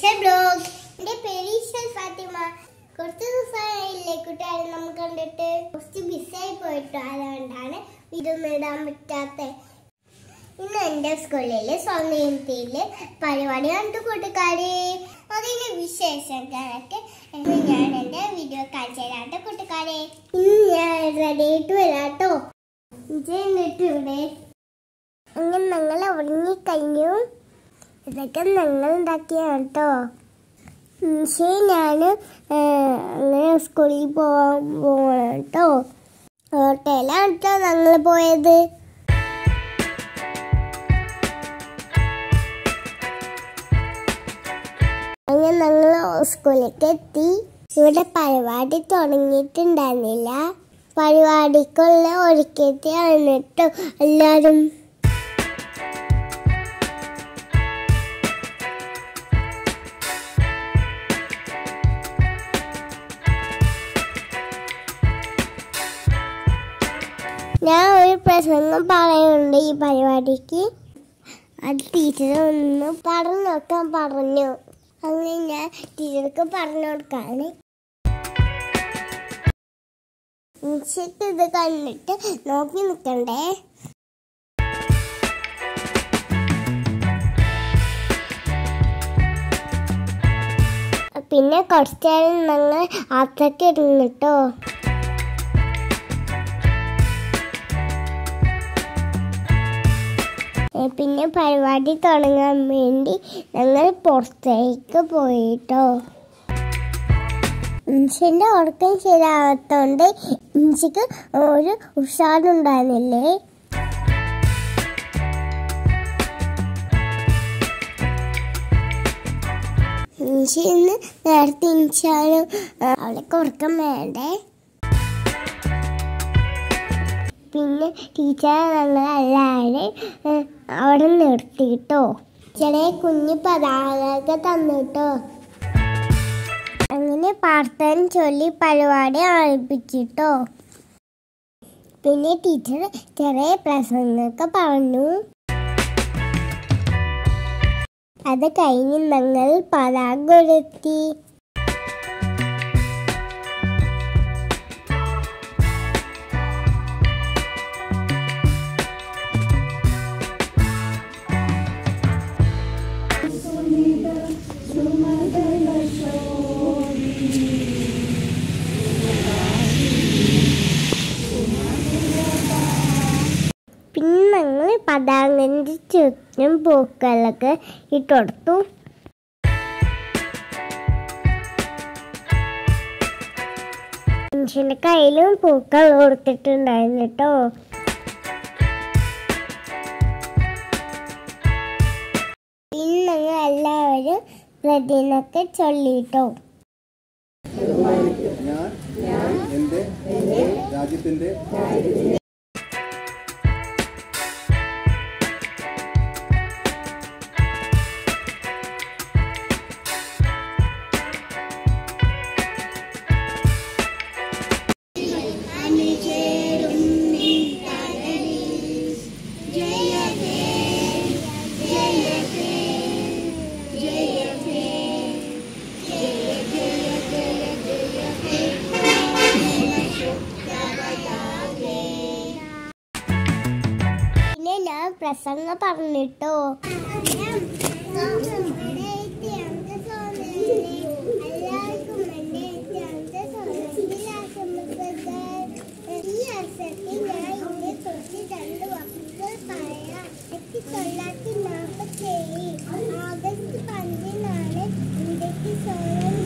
Easwar blog എന്റെ പേര് ഈശ്വർ ഫാത്തിമ കുറച്ച് ദിവസമായില്ലേ കുട്ടികളെ നമ്മൾ കണ്ടിട്ട് കുറച്ച് ബിസിയായി പോയിട്ടു അതുകൊണ്ടാണ് ഇതൊന്നും ഇടാൻ പറ്റാത്ത ഇന്ന് എന്റെ സ്കൂളില് സ്വർണ്ണയത്തില് പരിപാടി കണ്ടു കൂട്ടുകാരെ അതിന്റെ വിശേഷങ്ങളൊക്കെ ഇന്ന് ഞാൻ എന്റെ വീഡിയോ കാണിച്ചു തരാട്ടോ കൂട്ടുകാരെ ഇന്ന് ഞാൻ റെഡി ആയിട്ട് വരാട്ടോ എന്നിട്ട് ഇവിടെ അങ്ങനെ ഞങ്ങൾ ഉറങ്ങിക്കഴിഞ്ഞു ഇതൊക്കെ ഞങ്ങൾ ഉണ്ടാക്കിയാണ് കേട്ടോ ശരി ഞാൻ അങ്ങനെ സ്കൂളിൽ പോകാൻ പോകണം കേട്ടോ ഹോട്ടലാണ് കേട്ടോ ഞങ്ങൾ പോയത് അങ്ങനെ ഞങ്ങൾ സ്കൂളിലേക്ക് എത്തി ഇവിടെ പരിപാടി തുടങ്ങിയിട്ടുണ്ടായിരുന്നില്ല പരിപാടിക്കുള്ള ഒരുക്കത്തെയാണ് കേട്ടോ എല്ലാവരും ഞാൻ ഒരു പ്രസംഗം പറയുന്നുണ്ട് ഈ പരിപാടിക്ക് അത് ടീച്ചർ ഒന്ന് പറഞ്ഞു നോക്കാൻ പറഞ്ഞു അങ്ങനെ ഞാൻ ടീച്ചർക്ക് പറഞ്ഞു കൊടുക്കാണ് ഇൻഷക്ക് ഇത് കണ്ടിട്ട് നോക്കി നിൽക്കണ്ടേ പിന്നെ കുറച്ച് നേരം ഞങ്ങൾ അത്രയ്ക്ക് ഇരുന്നിട്ടോ ഏ, പിന്നെ പരിപാടി തുടങ്ങാൻ വേണ്ടി ഞങ്ങൾ പുറത്തേക്ക് പോയിട്ടോ ഇൻഷിന്റെ ഉറക്കം ശരിയാകത്തോണ്ട് ഇൻഷിക്ക് ഒരു ഉഷാറുണ്ടായിരുന്നില്ലേ ഇൻഷി ഇന്ന് നേരത്തെ ഇൻഷാനും അവൾക്ക് ഉറക്കം വേണ്ടേ പിന്നെ ടീച്ചർ ഞങ്ങൾ എല്ലാവരും അവിടെ നിർത്തിയിട്ടോ ചെറിയ കുഞ്ഞു പതാക തന്നിട്ടോ അങ്ങനെ പ്രാർത്ഥന ചൊല്ലി പരിപാടി ആരംഭിച്ചിട്ടോ പിന്നെ ടീച്ചർ ചെറിയ പ്രസംഗമൊക്കെ പറഞ്ഞു അത് കഴിഞ്ഞ് ഞങ്ങൾ പതാക ഉയർത്തി പിന്നെ ഞങ്ങൾ പതാകന്റെ ചുറ്റും പൂക്കളൊക്കെ ഇട്ടുകൊടുത്തു മനുഷ്യന്റെ കയ്യിലും പൂക്കൾ കൊടുത്തിട്ടുണ്ടായിരുന്നു കേട്ടോ പിന്നെ ഞങ്ങൾ എല്ലാവരും പ്രതിനൊക്കെ ചൊല്ലിട്ടോ ഞാൻ എൻ്റെ രാജ്യത്തിൻ്റെ പിന്നെ ഞാൻ പ്രസംഗം പറഞ്ഞിട്ടോ ആഗസ്റ്റ് പതിനാണ് ഇന്ത്യക്ക് സ്വാതന്ത്ര്യം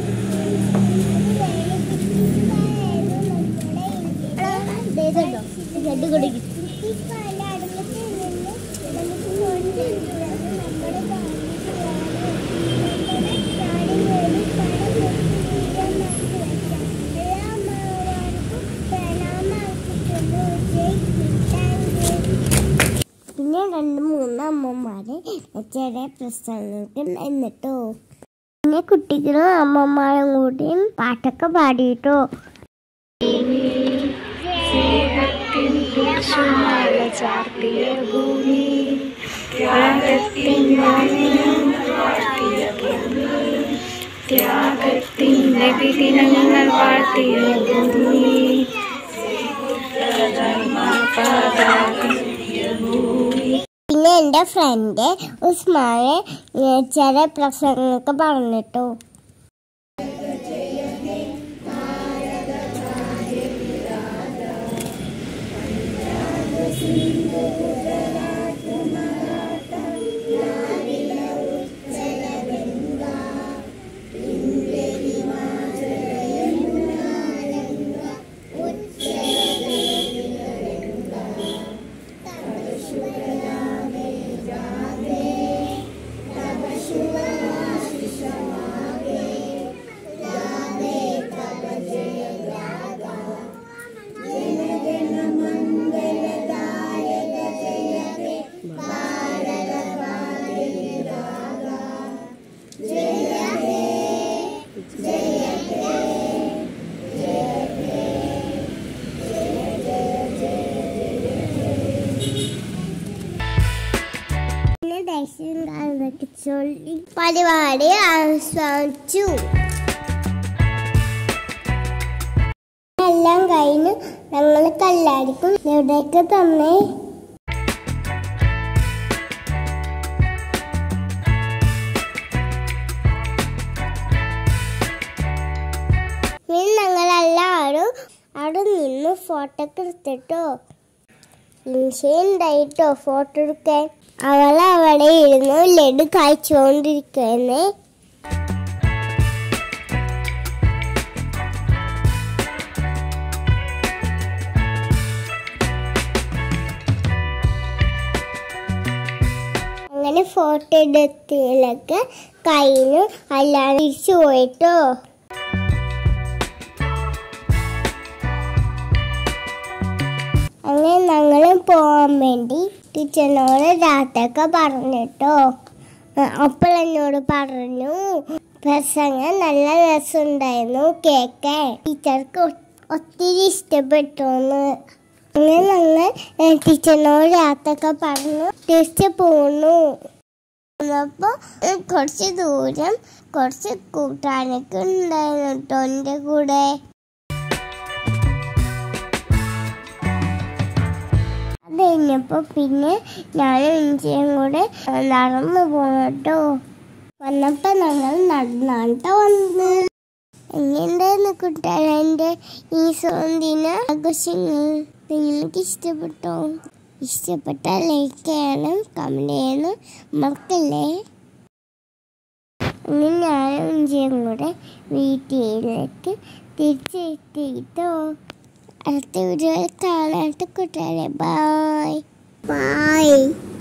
നമ്മുടെ ബ്രിട്ടീഷ് കാലഘട്ടത്തിൽ നിന്ന് നമുക്ക് സ്വാതന്ത്ര്യം നമ്മുടെ ഗാന്ധിജിയാണ് നമ്മുടെ നാടിനുവേണ്ടി പണം കൊടുത്ത് വീരമാക്കി വെച്ച എല്ലാ അമ്മമാർക്കും പ്രണാമം അർപ്പിക്കുന്നു ജയ് താങ്ക് യു പിന്നെ രണ്ട് മൂന്ന് അമ്മമാര് ചെറിയ പ്രസംഗത്തിൽ എന്നിട്ടോ പിന്നെ കുട്ടികളും അമ്മമാരും കൂടിയും പാട്ടൊക്കെ പാടിയിട്ടോ ചാർത്തിയ ഭൂമി ത്യാഗത്തിൻ ത്യാഗത്തിൻ്റെ വിധിനങ്ങൾ വാഴ്ത്തിയ ഭൂമി പിന്നെ എൻ്റെ ഫ്രണ്ട് ഉസ്മാനെ ഏ, ചില പ്രസംഗങ്ങളൊക്കെ പറഞ്ഞിട്ടു പിന്നെ ദേശീയം കാലത്തൊക്കെ ചൊല്ലി പരിപാടി ആസ്വദിച്ചു എല്ലാം കഴിഞ്ഞ് ഞങ്ങൾക്ക് എല്ലാവർക്കും ഇവിടേക്ക് തന്നെ പിന്നെ ഞങ്ങളെല്ലാവരും അവിടെ നിന്ന് ഫോട്ടോ ഒക്കെ എടുത്തിട്ടോ ഉണ്ടായിട്ടോ ഫോട്ടോ എടുക്കാൻ അവൾ അവിടെ ഇരുന്നു ലഡു കഴിച്ചുകൊണ്ടിരിക്കുന്നേ അങ്ങനെ ഫോട്ടോ എടുത്തതിലൊക്കെ കയ്യിന് അല്ലാതെ തിരിച്ചു പോയിട്ടോ അങ്ങനെ ഞങ്ങൾ പോകാൻ വേണ്ടി ടീച്ചറിനോട് രാത്രിയൊക്കെ പറഞ്ഞിട്ടോ അപ്പോൾ എന്നോട് പറഞ്ഞു പ്രസംഗം നല്ല രസമുണ്ടായിരുന്നു കേക്ക് ടീച്ചർക്ക് ഒ- ഒത്തിരി ഇഷ്ടപ്പെട്ടു എന്ന് അങ്ങനെ ഞങ്ങൾ ടീച്ചറിനോട് രാത്രിയൊക്കെ പറഞ്ഞു തിരിച്ച് പോന്നു അപ്പോൾ കുറച്ച് ദൂരം കുറച്ച് കൂട്ടാനൊക്കെ ഉണ്ടായിരുന്നു കേട്ടോ എൻ്റെ കൂടെ അത് കഴിഞ്ഞപ്പോൾ പിന്നെ ഞാനും ഇഞ്ചിയും കൂടെ നടന്നു പോകട്ടോ വന്നപ്പോൾ ഞങ്ങൾ നടന്നാട്ടോ വന്ന് എങ്ങനെയുണ്ടായിരുന്നു കുട്ടികളെ എൻ്റെ ഈ സുഗന്ധിന ആഘോഷങ്ങൾ നിങ്ങൾക്ക് ഇഷ്ടപ്പെട്ടോ ഇഷ്ടപ്പെട്ടാൽ ലൈക്ക് ചെയ്യണം കമൻറ്റ് ചെയ്യണം മറക്കല്ലേ അങ്ങനെ ഞാനും ഇഞ്ചിയും കൂടെ വീട്ടിലേക്ക് തിരിച്ചെത്തിയിട്ടോ അടുത്ത വീഡിയോയിൽ കാണാത്ത കൂട്ടുകാരെ ബൈ ബൈ